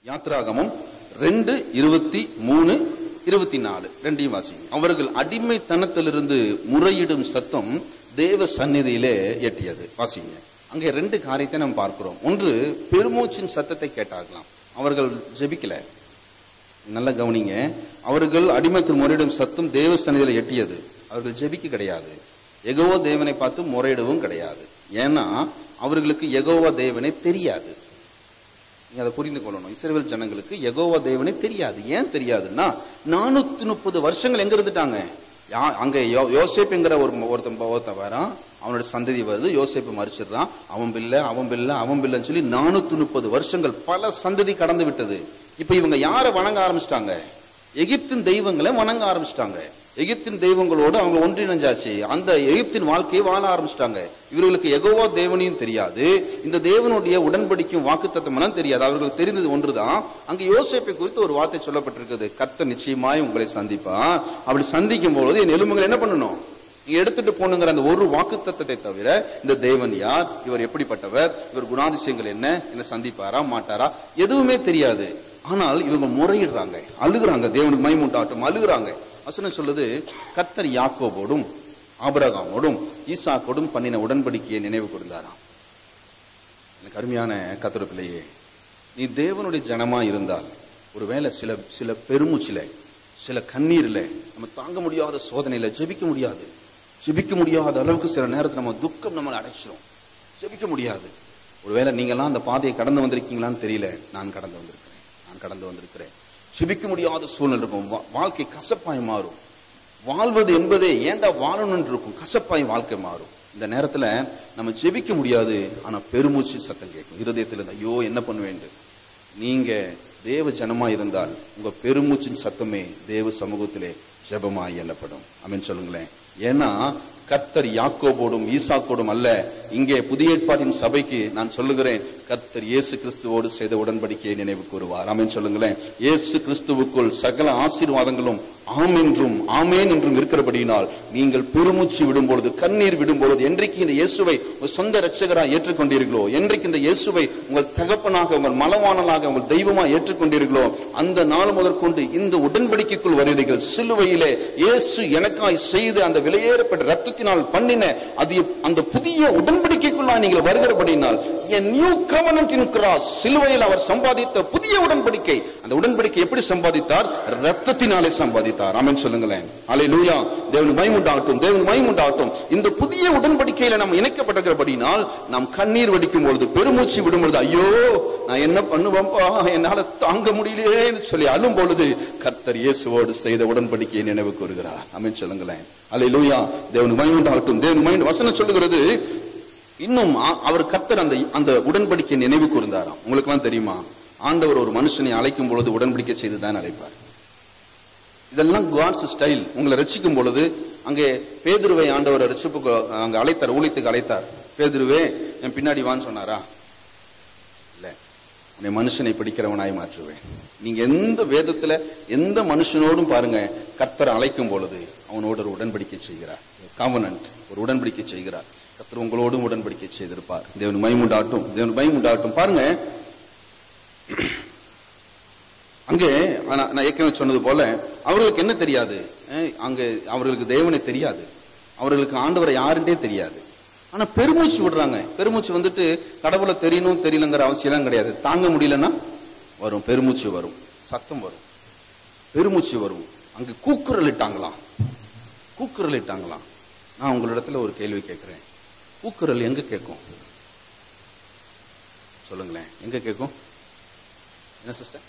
யாத்ராகமம் ரெண்டு இருபத்தி மூணு இருபத்தி நாலு ரெண்டையும் வாசிங்க அவர்கள் அடிமைத்தனத்திலிருந்து முறையிடும் சத்தம் தேவ சந்நிதியிலே எட்டியது வாசிங்க அங்கே ரெண்டு காரியத்தை நம்ம பார்க்கிறோம் ஒன்று பெருமூச்சின் சத்தத்தை கேட்டார்களாம் அவர்கள் ஜெபிக்கல நல்லா கவனிங்க அவர்கள் அடிமைத்தில் முறையிடும் சத்தம் தேவ சந்நிதியில எட்டியது அவர்கள் ஜெபிக்க கிடையாது எகோவா தேவனை பார்த்து முறையிடவும் கிடையாது ஏன்னா அவர்களுக்கு எகோவா தேவனை தெரியாது நீங்க அதை புரிந்து கொள்ளணும் இஸ்ரேல் ஜனங்களுக்கு யெகோவா தேவனே தெரியாது ஏன் தெரியாதுன்னா நானூத்தி முப்பது வருஷங்கள் எங்க இருந்துட்டாங்க யா அங்க யோ- யோசேப்புங்கிற ஒரு ஒருத்தன் ஒருத்தன் வரான் அவனோட சந்ததி வருது யோசேப்பு மறிச்சிடுறான் அவன் பிள்ளை அவன் பிள்ளை அவன் பிள்ளைன்னு சொல்லி நானூத்தி முப்பது வருஷங்கள் பல சந்ததி கடந்து விட்டது இப்ப இவங்க யாரை வணங்க ஆரம்பிச்சிட்டாங்க எகிப்தின் தெய்வங்களை வணங்க ஆரம்பிச்சிட்டாங்க எகிப்தின் தெய்வங்களோடு அவங்க ஒன்றிணைஞ்சாச்சு அந்த எகிப்தின் வாழ்க்கையை வாழ ஆரம்பிச்சிட்டாங்க இவர்களுக்கு எகோவா தேவனையும் தெரியாது இந்த தேவனுடைய உடன்படிக்கும் வாக்குத்தத்தமெல்லாம் தெரியாது அவர்களுக்கு தெரிந்தது ஒன்றுதான் அங்க யோசேப்பை குறித்து ஒரு வார்த்தை சொல்லப்பட்டிருக்குது கர்த்தர் நிச்சயமாய் உங்களை சந்திப்பான் அப்படி சந்திக்கும் பொழுது என் எலும்புகள் என்ன பண்ணணும் நீங்க எடுத்துட்டு போனுங்கிற அந்த ஒரு வாக்குத்தத்தத்தை தவிர இந்த தேவன் யார் இவர் எப்படிப்பட்டவர் இவர் குணாதிசயங்கள் என்ன என்ன சந்திப்பாரா மாட்டாரா எதுவுமே தெரியாது ஆனால் இவங்க முறையிடுறாங்க அழுகுறாங்க தேவனுக்கு மைமுண்டாட்டும் அழுகுறாங்க வசனம் சொல்லுது கர்த்தர் யாக்கோபோடும் ஆபிரகாமோடும் ஈசாக்கோடும் பண்ணின உடன்படிக்கையை நினைவு கூர்ந்தாராம் எனக்கு அருமையான கத்தர் பிள்ளையே நீ தேவனுடைய ஜனமா இருந்தால் ஒருவேளை சில சில பெருமூச்சில சில கண்ணீர்ல நம்ம தாங்க முடியாத சோதனையில ஜெபிக்க முடியாது ஜெபிக்க முடியாத அளவுக்கு சில நேரத்துல நம்ம துக்கம் நம்மளை அடைச்சிரும் ஜெபிக்க முடியாது ஒருவேளை நீங்கெல்லாம் அந்த பாதையை கடந்து வந்திருக்கீங்களான்னு தெரியல நான் கடந்து வந்திருக்கிறேன் நான் கடந்து வந்திருக்கிறேன் ஜெபிக்க முடியாத சூழ்நிலை இருக்கும் வா- வாழ்க்கை கசப்பாய் மாறும் வாழ்வது என்பதே ஏன்டா வாழணும்னு இருக்கும் கசப்பாய் வாழ்க்கை மாறும் இந்த நேரத்துல நம்ம ஜெபிக்க முடியாது ஆனா பெருமூச்சு சத்தம் கேட்கும் இருதயத்துல இருந்து, ஐயோ என்ன பண்ணுவேன் நீங்க தேவ ஜனமா இருந்தால் உங்க பெருமூச்சின் சத்தமே தேவ சமூகத்திலே ஜெபமாய் எண்ணப்படும் அமீன் சொல்லுங்களேன் ஏன்னா கர்த்தர் யாக்கோபோடும் ஈசாக்கோடும் அல்ல இங்கே புதிய ஏற்பாட்டின் சபைக்கு நான் சொல்லுகிறேன் கர்த்தர் இயேசு கிறிஸ்துவோடு செய்த உடன்படிக்கையை நினைவு கூறுவார் ஆமென் சொல்லுங்களேன் இயேசு கிறிஸ்துவுக்குள் சகல ஆசீர்வாதங்களும் ஆம் என்றும் ஆமேன் என்றும் இருக்கிறபடியினால் நீங்கள் பெருமூச்சு விடும் பொழுது கண்ணீர் விடும் பொழுது என்றைக்கு இந்த இயேசுவை உங்கள் சொந்த இரட்சகராக ஏற்றுக்கொண்டீர்களோ என்றைக்கு இந்த இயேசுவை உங்கள் தகப்பனாக உங்கள் மலவானலாக உங்கள் தெய்வமாக ஏற்றுக்கொண்டீர்களோ அந்த நாள் முதற்கொண்டு இந்த உடன்படிக்கைக்குள் வருகிறீர்கள் சிலுவையிலே இயேசு எனக்காய் செய்து அந்த விலையேறப்பட்ட ரத்தத்தினால் பண்ணின அது அந்த புதிய உடன்படிக்கைக்குள்ளாய் நீங்கள் வருகிறபடியினால் a new covenant in cross சிலுவையில் அவர் சம்பாதித்த புதிய உடன்படிக்கை அந்த உடன்படிக்கை எப்படி சம்பாதித்தார் ரத்தத்தினாலே சம்பாதித்தார் ஆமென் சொல்லுங்களேன் அல்லேலூயா தேவன் மைமுண்டாகட்டும் தேவன் மைமுண்டாகட்டும் இந்த புதிய உடன்படிக்கையில நாம் இணைக்கப்பட்டிருக்கிறபடினால் நாம் கண்ணீர் வடிக்கும் பொழுது பெருமூச்சு விடும் பொழுது ஐயோ நான் என்ன பண்ணுவேன்பா என்னால தாங்க முடியலையேன்னு சொல்லி அழும் பொழுது கர்த்தர் இயேசுவோடு செய்த உடன்படிக்கையை நினைவு கூறுகிறார் ஆமென் சொல்லுங்களேன் அல்லேலூயா தேவன் மைமுண்டாகட்டும் தேவன் மைண்ட் வசனம் சொல்லுகிறது இன்னும் ஆ- அவர் கர்த்தர் அந்த அந்த உடன்படிக்கை நினைவு கூர்ந்தாராம் உங்களுக்கெல்லாம் தெரியுமா ஆண்டவர் ஒரு மனுஷனை அழைக்கும் பொழுது உடன்படிக்கை செய்து தான் அழைப்பார் இதெல்லாம் காட்ஸ் ஸ்டைல் உங்களை ரட்சிக்கும் பொழுது அங்கே பேதுருவை ஆண்டவர் ரட்சிப்புக்கு அங்க அழைத்தார் ஊழியத்துக்கு அழைத்தார் பேதுருவே என் பின்னாடி வான்னு சொன்னாரா இல்ல உன்னை மனுஷனை பிடிக்கிறவனாய் மாற்றுவேன் நீங்க எந்த வேதத்துல எந்த மனுஷனோடும் பாருங்க கர்த்தர் அழைக்கும் பொழுது அவனோடு ஒரு உடன்படிக்கை செய்கிறார் காவனன்ட் ஒரு உடன்படிக்கை செய்கிறார் கர்த்தர் உங்களோடும் உடன்படிக்கை செய்திருப்பார் தேவன் மைமுண்டாட்டும் தேவன் மைமுண்டாட்டும் பாருங்க அங்கே ஆனா- நான் ஏற்கனவே சொன்னது போல அவர்களுக்கு என்ன தெரியாது அஹ், அங்கே அவர்களுக்கு தேவனை தெரியாது அவர்களுக்கு ஆண்டவரை யாருன்றே தெரியாது ஆனா பெருமூச்சு விடுறாங்க பெருமூச்சு வந்துட்டு கடவுளை தெரியணும் தெரியலங்கிற அவசியம் கிடையாது தாங்க முடியலன்னா வரும் பெருமூச்சு வரும் சத்தம் வரும் பெருமூச்சு வரும் அங்க கூக்குரல் இட்டாங்களாம் கூக்குரல் இட்டாங்களாம் நான் உங்களிடத்துல ஒரு கேள்வி கேட்கிறேன் கூக்குரல் எங்க கேட்கும் சொல்லுங்களேன் எங்க கேட்கும் என்ன சிஸ்டர்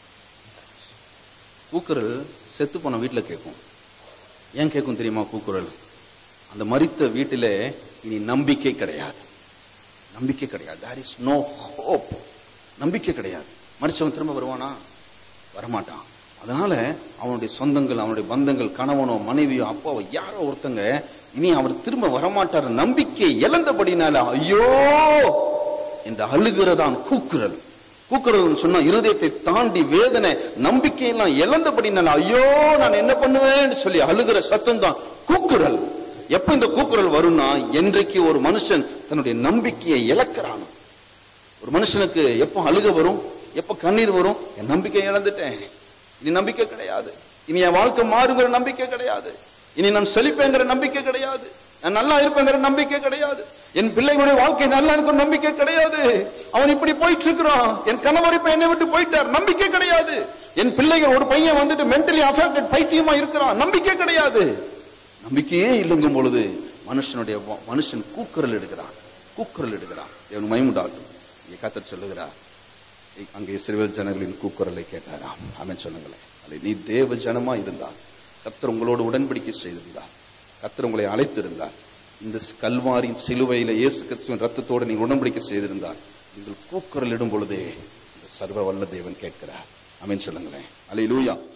கூக்குரல் செத்து போன வீட்டில் கேட்கும் ஏன் கேட்கும் தெரியுமா கூக்குரல் அந்த மரித்த வீட்டிலே இனி நம்பிக்கை கிடையாது நம்பிக்கை கிடையாது தேர் இஸ் நோ ஹோப் நம்பிக்கை கிடையாது மனுஷவன் திரும்ப வருவானா வரமாட்டான் அதனால அவனுடைய சொந்தங்கள் அவனுடைய பந்தங்கள் கணவனோ மனைவியோ அப்பாவோ யாரோ ஒருத்தங்க இனி அவர் திரும்ப வரமாட்டார் நம்பிக்கை இழந்தபடினால ஐயோ என்று அழுகிறதான் கூக்குரல் கூக்குரல் சொன்னா இருதயத்தை தாண்டி வேதனை நம்பிக்கையெல்லாம் இழந்தபடினால ஐயோ நான் என்ன பண்ணுவேன்னு சொல்லி அழுகிற சத்தம் தான் கூக்குரல் எப்ப இந்த கூக்குரல் வரும்னா என்றைக்கு ஒரு மனுஷன் தன்னுடைய நம்பிக்கையை இழக்கிறானோ ஒரு மனுஷனுக்கு எப்போ அழுக வரும் எப்ப கண்ணீர் வரும் என் நம்பிக்கை இழந்துட்டேன் இனி நம்பிக்கை கிடையாது இனி என் வாழ்க்கை மாறுங்கிற நம்பிக்கை கிடையாது இனி நான் செழிப்பேங்கிற நம்பிக்கை கிடையாது நான் நல்லா இருப்பேங்கிற நம்பிக்கை கிடையாது என் பிள்ளைகளுடைய வாழ்க்கை நல்லா இருக்கிற நம்பிக்கை கிடையாது அவன் இப்படி போயிட்டு இருக்கிறான் என் கணவர் இப்ப என்னை விட்டு போயிட்டார் நம்பிக்கை கிடையாது என் பிள்ளைகள் ஒரு பையன் வந்துட்டு மென்டலி அஃபெக்டட் பைத்தியமா இருக்கிறான் நம்பிக்கை கிடையாது நம்பிக்கையே இல்லைங்கும் பொழுது மனுஷனுடைய வா- மனுஷன் கூக்குரல் எடுக்கிறான் கூக்குரல் எடுக்கிறான் இவன் மயமுண்டாட்டும் இங்கே கத்தர் சொல்லுகிறார் இ- அங்கே இஸ்ரவேல் ஜனங்களின் கூக்குரலை கேட்டாராம் அவன் சொல்லுங்களேன் அல்ல நீ தேவ ஜனமா இருந்தால் கத்தர் உங்களோடு உடன்படிக்கை செய்திருந்தார் கத்தர் உங்களை அழைத்திருந்தார் இந்த ஸ்- கல்வாரின் சிலுவையில இயேசு கிறிஸ்துவின் ரத்தத்தோடு நீங்கள் உடன்படிக்கை செய்திருந்தால் நீங்கள் கூக்குரல் இடும் பொழுதே இந்த சர்வ வல்ல தேவன் கேட்கிறார் அமேன் சொல்லுங்களேன் அல்லேலூயா